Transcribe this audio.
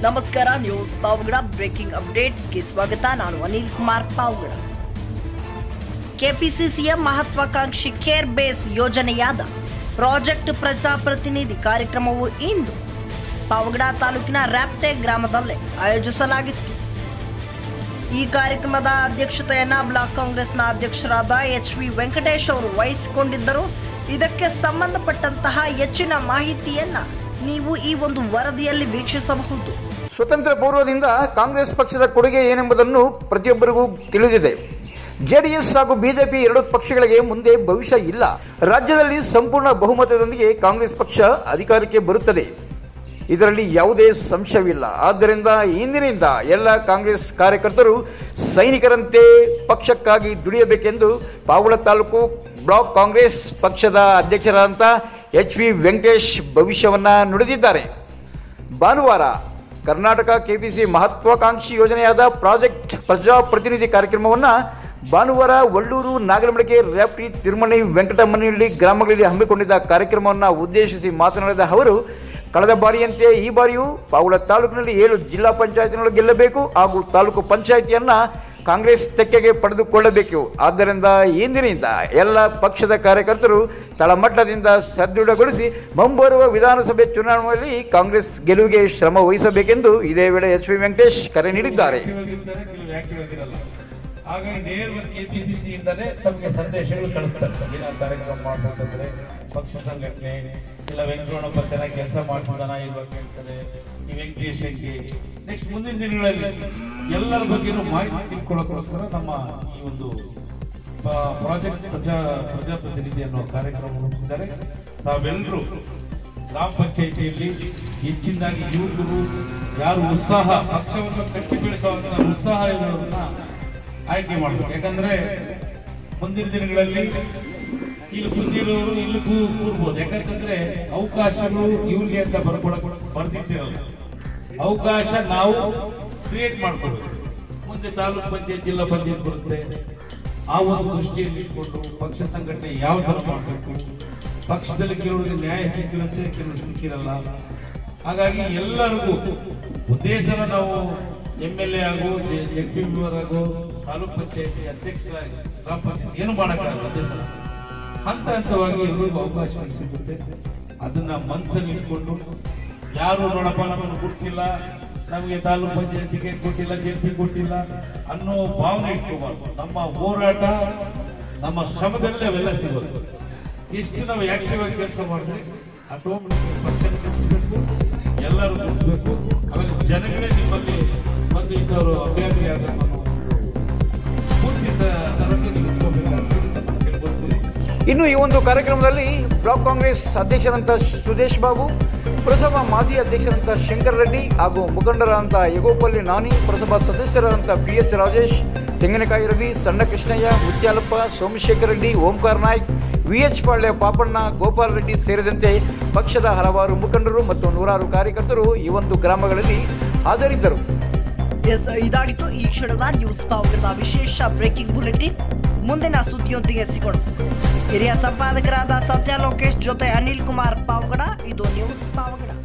ನಮಸ್ಕಾರ news Pavagada breaking ಅಪ್ಡೇಟ್ಸ್ಗೆ ಸ್ವಾಗತ ನಾನು ಅನಿಲ್ ಕುಮಾರ್ ಪಾವಗಡ ಕೆಪಿಸಿಸಿಯ ಮಹತ್ವಾಕಾಂಕ್ಷಿ ಕೇರ್ ಬೇಸ್ ಯೋಜನೆಯಾದ ಪ್ರಾಜೆಕ್ಟ್ ಪ್ರಜಾಪ್ರತಿನಿಧಿ ಕಾರ್ಯಕ್ರಮವು ಇಂದು ಪಾವಗಡ ತಾಲೂಕಿನ ರ್ಯಾಪ್ಟೆ ಗ್ರಾಮದಲ್ಲೇ ಆಯೋಜಿಸಲಾಗಿತ್ತು ಈ ಕಾರ್ಯಕ್ರಮದ ಅಧ್ಯಕ್ಷತೆಯನ್ನ ಬ್ಲಾಕ್ ಕಾಂಗ್ರೆಸ್ನ ಅಧ್ಯಕ್ಷರಾದ ಎಚ್ ವಿ ವೆಂಕಟೇಶ್ ಅವರು ವಹಿಸಿಕೊಂಡಿದ್ದರು ಇದಕ್ಕೆ ಸಂಬಂಧಪಟ್ಟಂತಹ ಹೆಚ್ಚಿನ ಮಾಹಿತಿಯನ್ನ ನೀವು ಈ ಒಂದು ವರದಿಯಲ್ಲಿ ವೀಕ್ಷಿಸಬಹುದು ಸ್ವತಂತ್ರ ಪೂರ್ವದಿಂದ ಕಾಂಗ್ರೆಸ್ ಪಕ್ಷದ ಕೊಡುಗೆ ಏನೆಂಬುದನ್ನು ಪ್ರತಿಯೊಬ್ಬರಿಗೂ ತಿಳಿದಿದೆ ಜೆಡಿಎಸ್ ಹಾಗೂ ಬಿಜೆಪಿ ಎರಡು ಪಕ್ಷಗಳಿಗೆ ಮುಂದೆ ಭವಿಷ್ಯ ಇಲ್ಲ ರಾಜ್ಯದಲ್ಲಿ ಸಂಪೂರ್ಣ ಬಹುಮತದೊಂದಿಗೆ ಕಾಂಗ್ರೆಸ್ ಪಕ್ಷ ಅಧಿಕಾರಕ್ಕೆ ಬರುತ್ತದೆ ಇದರಲ್ಲಿ ಯಾವುದೇ ಸಂಶಯವಿಲ್ಲ ಆದ್ದರಿಂದ ಇಂದಿನಿಂದ ಎಲ್ಲ ಕಾಂಗ್ರೆಸ್ ಕಾರ್ಯಕರ್ತರು ಸೈನಿಕರಂತೆ ಪಕ್ಷಕ್ಕಾಗಿ ದುಡಿಯಬೇಕೆಂದು ಪಾವಳ ತಾಲೂಕು ಬ್ಲಾಕ್ ಕಾಂಗ್ರೆಸ್ ಪಕ್ಷದ ಅಧ್ಯಕ್ಷರಾದಂಥ ಎಚ್ ವಿ ವೆಂಕಟೇಶ್ ಭವಿಷ್ಯವನ್ನ ನುಡಿದಿದ್ದಾರೆ ಭಾನುವಾರ ಕರ್ನಾಟಕ ಕೆಪಿಸಿ ಮಹತ್ವಾಕಾಂಕ್ಷಿ ಯೋಜನೆಯಾದ ಪ್ರಾಜೆಕ್ಟ್ ಪ್ರಜಾಪ್ರತಿನಿಧಿ ಕಾರ್ಯಕ್ರಮವನ್ನು ಭಾನುವಾರ ಒಳ್ಳೂರು ನಾಗರಮಡಿಕೆ ರ್ಯಾಪ್ಟಿ ತಿರುಮಣಿ ವೆಂಕಟಮನಹಳ್ಳಿ ಗ್ರಾಮಗಳಲ್ಲಿ ಹಮ್ಮಿಕೊಂಡಿದ್ದ ಕಾರ್ಯಕ್ರಮವನ್ನು ಉದ್ದೇಶಿಸಿ ಮಾತನಾಡಿದ ಅವರು ಕಳೆದ ಬಾರಿಯಂತೆ ಈ ಬಾರಿಯೂ ಪಾವುಳ ತಾಲೂಕಿನಲ್ಲಿ ಏಳು ಜಿಲ್ಲಾ ಪಂಚಾಯತಿಗಳು ಗೆಲ್ಲಬೇಕು ಹಾಗೂ ತಾಲೂಕು ಪಂಚಾಯಿತಿಯನ್ನ ಕಾಂಗ್ರೆಸ್ ತೆಕ್ಕೆಗೆ ಪಡೆದುಕೊಳ್ಳಬೇಕು ಆದ್ದರಿಂದ ಇಂದಿನಿಂದ ಎಲ್ಲ ಪಕ್ಷದ ಕಾರ್ಯಕರ್ತರು ತಳಮಟ್ಟದಿಂದ ಸದೃಢಗೊಳಿಸಿ ಮುಂಬರುವ ವಿಧಾನಸಭೆ ಚುನಾವಣೆಯಲ್ಲಿ ಕಾಂಗ್ರೆಸ್ ಗೆಲುವಿಗೆ ಶ್ರಮ ವಹಿಸಬೇಕೆಂದು ಇದೇ ವೇಳೆ ಎಚ್ ವಿ ವೆಂಕಟೇಶ್ ಕರೆ ನೀಡಿದ್ದಾರೆ ಆಕ್ಟಿವ್ ಆಗಿರ್ತಾರೆ ಕೆಲವು ಆಕ್ಟಿವ್ ಆಗಿರಲ್ಲ ಹಾಗಾಗಿ ನೇರವಾಗಿ ಕೆಪಿಸಿಸಿ ಇಂದಲೇ ತಮಗೆ ಸಂದೇಶಗಳು ಕಳಿಸ್ತಾರೆ ದಿನ ಕಾರ್ಯಕ್ರಮ ಮಾಡ್ಬೇಕಂದ್ರೆ ಪಕ್ಷ ಸಂಘಟನೆ ಇಲ್ಲ ವೆಂಕಟರಮಣಪ್ಪ ಚೆನ್ನಾಗಿ ಕೆಲಸ ಮಾಡ್ಬೋದನ ಇವಾಗ ಹೇಳ್ತಾರೆ ಈ ವೆಂಕಟೇಶ್ ಹೆಂಗೆ ನೆಕ್ಸ್ಟ್ ಮುಂದಿನ ದಿನಗಳಲ್ಲಿ ಎಲ್ಲರ ಬಗ್ಗೆನೂ ಮಾಹಿತಿ ತಿಳ್ಕೊಳ್ಳೋಕ್ಕೋಸ್ಕರ ನಮ್ಮ ಈ ಒಂದು ಪ್ರಾಜೆಕ್ಟ್ ಪ್ರಜಾ ಪ್ರಜಾಪ್ರತಿನಿಧಿ ಅನ್ನೋ ಕಾರ್ಯಕ್ರಮ ರೂಪಿಸಿದ್ದಾರೆ ತಾವೆಲ್ಲರೂ ಗ್ರಾಮ ಪಂಚಾಯಿತಿಯಲ್ಲಿ ಹೆಚ್ಚಿನದಾಗಿ ಯುವಕರು ಯಾರು ಉತ್ಸಾಹ ಪಕ್ಷವನ್ನು ಕಟ್ಟಿ ಬೆಳೆಸುವಂತ ಉತ್ಸಾಹ ಇರೋದನ್ನ ಆಯ್ಕೆ ಮಾಡಬೇಕು ಯಾಕಂದ್ರೆ ಮುಂದಿನ ದಿನಗಳಲ್ಲಿ ಇಲ್ಲಿ ಬಂದಿರೋರು ಇಲ್ಲಿ ಕೂ- ಕೂರ್ಬೋದು ಯಾಕಂತಂದ್ರೆ ಅವಕಾಶಗಳು ಇವ್ರಿಗೆ ಅಂತ ಬರ್ಕೊಳಕ್ ಬರ್ದಿಟ್ಟಿರಲ್ಲ ಅವಕಾಶ ನಾವು ಕ್ರಿಯೇಟ್ ಮಾಡ್ಕೊಳ್ಬೇಕು ಮುಂದೆ ತಾಲೂಕು ಪಂಚಾಯತ್ ಜಿಲ್ಲಾ ಪಂಚಾಯತ್ ಬರುತ್ತೆ ಆ ಒಂದು ದೃಷ್ಟಿಯಲ್ಲಿ ಇಟ್ಕೊಂಡು ಪಕ್ಷ ಸಂಘಟನೆ ಯಾವ ತರ ಮಾಡಬೇಕು ಪಕ್ಷದಲ್ಲಿ ಕೆಲವರಿಗೆ ನ್ಯಾಯ ಸಿಕ್ಕಿರುತ್ತೆ ಕೆಲವರು ಸಿಕ್ಕಿರಲ್ಲ ಹಾಗಾಗಿ ಎಲ್ಲರಿಗೂ ಉದ್ದೇಶನ ನಾವು ಎಂ ಎಲ್ ಎ ಆಗೋ ಎಂ ಪಿ ಆಗೋ ತಾಲೂಕ್ ಪಂಚಾಯತಿ ಅಧ್ಯಕ್ಷರಾಗಿ ಗ್ರಾಮ ಪಂಚಾಯತ್ ಏನು ಮಾಡಕ್ಕಾಗಲ್ಲ ಅದೇ ಸಲ ಹಂತ ಹಂತವಾಗಿ ಎಲ್ರಿಗೂ ಅವಕಾಶ ಸಿಗುತ್ತೆ ಅದನ್ನ ಮನಸ್ಸಲ್ಲಿ ಇಟ್ಕೊಂಡು ಯಾರು ನೋಡಪ್ಪ ನಮ್ಮನ್ನು ಗುಡಿಸಿಲ್ಲ ನಮಗೆ ತಾಲೂಕ್ ಪಂಚಾಯತ್ ಟಿಕೆಟ್ ಕೊಟ್ಟಿಲ್ಲ ಜೆಪಿ ಕೊಟ್ಟಿಲ್ಲ ಅನ್ನೋ ಭಾವನೆ ಇಟ್ಕೋಬಾರ್ದು ನಮ್ಮ ಹೋರಾಟ ನಮ್ಮ ಶ್ರಮದಲ್ಲೇ ಅವೆಲ್ಲ ಸಿಗೋದು ಎಷ್ಟು ನಾವು ಆಕ್ಟಿವ್ ಆಗಿ ಕೆಲಸ ಮಾಡಿದ್ರೆ ಆಟೋಮೆಟಿಕ್ ಪಕ್ಷ ಗೆಲ್ಲಿಸ್ಬೇಕು ಎಲ್ಲರೂ ಗೆಲ್ಲಿಸ್ಬೇಕು ಆಮೇಲೆ ಜನಗಳೇ ನಿಮ್ಮಲ್ಲಿ ಬಂದು ಇದ್ದವರು ಅಭ್ಯರ್ಥಿ ಆದ ಪೂರ್ತಿ ತರಕ್ಕೆ ನೀವು ಇಟ್ಕೋಬೇಕಂತ ಕೇಳ್ಕೊಳ್ತೀನಿ ಇನ್ನು ಈ ಒಂದು ಕಾರ್ಯಕ್ರಮದಲ್ಲಿ ಬ್ಲಾಕ್ ಕಾಂಗ್ರೆಸ್ ಅಧ್ಯಕ್ಷರಂತ ಸುದೇಶ್ ಬಾಬು ಪುರಸಭಾ ಮಾಜಿ ಅಧ್ಯಕ್ಷರಂತ ಶಂಕರ್ ರೆಡ್ಡಿ ಹಾಗೂ ಮುಖಂಡರಾದಂಥ ಯಗೋಪಲ್ಲಿ ನಾನಿ ಪುರಸಭಾ ಸದಸ್ಯರಾದಂಥ ಪಿ ಎಚ್ ರಾಜೇಶ್ ತೆಂಗಿನಕಾಯಿ ರವಿ ಸಣ್ಣ ಕೃಷ್ಣಯ್ಯ ಮುತ್ಯಾಲಪ್ಪ ಸೋಮಶೇಖರ್ ರೆಡ್ಡಿ ಓಂಕಾರ ನಾಯ್ಕ್ ವಿ ಎಚ್ ಪಾಳ್ಯ ಪಾಪಣ್ಣ ಗೋಪಾಲ್ ರೆಡ್ಡಿ ಸೇರಿದಂತೆ ಪಕ್ಷದ ಹಲವಾರು ಮುಖಂಡರು ಮತ್ತು ನೂರಾರು ಕಾರ್ಯಕರ್ತರು ಈ ಒಂದು ಗ್ರಾಮಗಳಲ್ಲಿ ಹಾಜರಿದ್ದರು ಎಸ್ ಇದಾಗಿತ್ತು ಈ ಕ್ಷಣದ ನ್ಯೂಸ್ ಪಾವಗಡದ ವಿಶೇಷ ಬ್ರೇಕಿಂಗ್ ಬುಲೆಟಿನ್ ಮುಂದಿನ ಸುದ್ದಿಯೊಂದಿಗೆ ಸಿಗೋಣ ಹಿರಿಯ ಸಂಪಾದಕರಾದ ಸತ್ಯ ಲೋಕೇಶ್ ಜೊತೆ ಅನಿಲ್ ಕುಮಾರ್ ಪಾವಗಡ ಇದು ನ್ಯೂಸ್ ಪಾವಗಡ